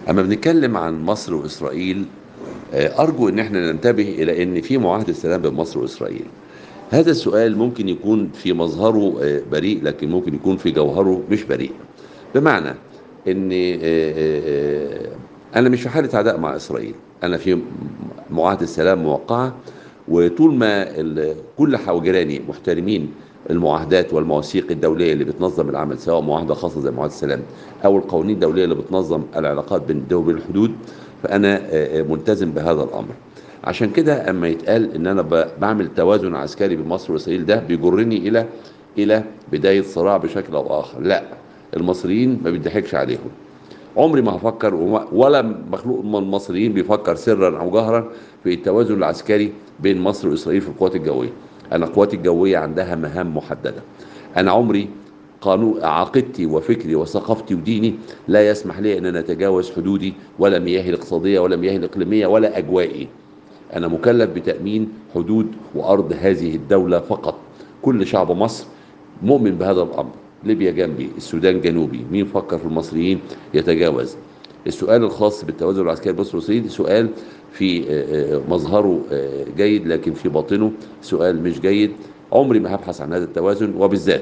اما بنتكلم عن مصر واسرائيل آه، ارجو ان احنا ننتبه الى ان في معاهده سلام بين مصر واسرائيل هذا السؤال ممكن يكون في مظهره آه، بريء لكن ممكن يكون في جوهره مش بريء بمعنى ان آه، آه، انا مش في حاله عداء مع اسرائيل انا في معاهده سلام موقعه وطول ما ال- كل حوجراني محترمين المعاهدات والمواثيق الدوليه اللي بتنظم العمل سواء معاهده خاصه زي معاهده السلام او القوانين الدوليه اللي بتنظم العلاقات بين الدول والحدود فانا آه، آه، ملتزم بهذا الامر عشان كده اما يتقال ان انا ب- بعمل توازن عسكري بين مصر واسرائيل ده بيجرني الى الى بدايه صراع بشكل او اخر لا المصريين ما بيضحكش عليهم عمري ما هفكر وما- ولا مخلوق من المصريين بيفكر سرا او جهرا في التوازن العسكري بين مصر واسرائيل في القوات الجويه. انا القوات الجويه عندها مهام محدده. انا عمري قانون عقيدتي وفكري وثقافتي وديني لا يسمح لي ان انا اتجاوز حدودي ولا مياهي الاقتصاديه ولا مياهي الاقليميه ولا اجوائي. انا مكلف بتامين حدود وارض هذه الدوله فقط. كل شعب مصر مؤمن بهذا الامر. ليبيا جنبي، السودان جنوبي، مين فكر في المصريين يتجاوز؟ السؤال الخاص بالتوازن العسكري بين مصر واسرائيل سؤال في آه، آه، مظهره آه، جيد لكن في باطنه سؤال مش جيد عمري ما هبحث عن هذا التوازن وبالذات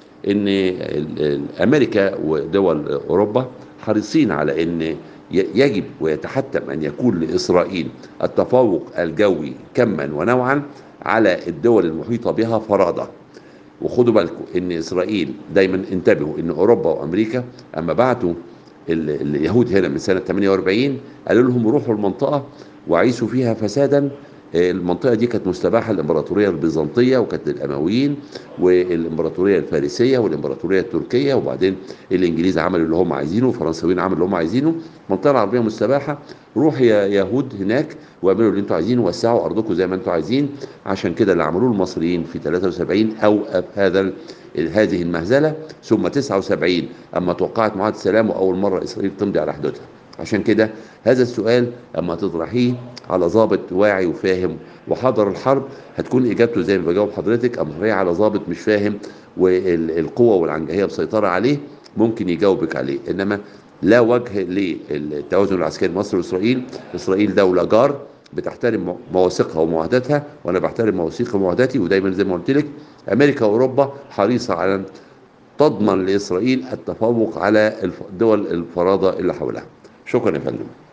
ان ال- ال- امريكا ودول اوروبا حريصين على ان ي- يجب ويتحتم ان يكون لاسرائيل التفوق الجوي كما ونوعا على الدول المحيطه بها فرادى وخدوا بالكم ان اسرائيل دايما انتبهوا ان اوروبا وامريكا اما بعتوا ال- اليهود هنا من سنه 48 قالوا لهم روحوا المنطقه وعيشوا فيها فسادا آه، المنطقه دي كانت مستباحه الامبراطوريه البيزنطيه وكانت للامويين والامبراطوريه الفارسيه والامبراطوريه التركيه وبعدين الانجليز عملوا اللي هم عايزينه والفرنساويين عملوا اللي هم عايزينه المنطقه العربيه مستباحه روح يا يهود هناك واعملوا اللي انتوا عايزينه وسعوا ارضكم زي ما انتوا عايزين عشان كده اللي عملوه المصريين في 73 اوقف هذا ال- هذه المهزله ثم 79 اما توقعت معاهده السلام واول مره اسرائيل تمضي على حدودها عشان كده هذا السؤال اما تطرحيه على ضابط واعي وفاهم وحضر الحرب هتكون اجابته زي ما بجاوب حضرتك اما تطرحيه على ضابط مش فاهم والقوه والعنجهيه مسيطره عليه ممكن يجاوبك عليه انما لا وجه للتوازن العسكري مصر واسرائيل اسرائيل دوله جار بتحترم مواثيقها ومعاهداتها وانا بحترم مواثيق ومعاهداتي ودايما زي ما قلت لك امريكا واوروبا حريصه على أن تضمن لاسرائيل التفوق على الف- دول الفرادة اللي حولها شكرا يا فندم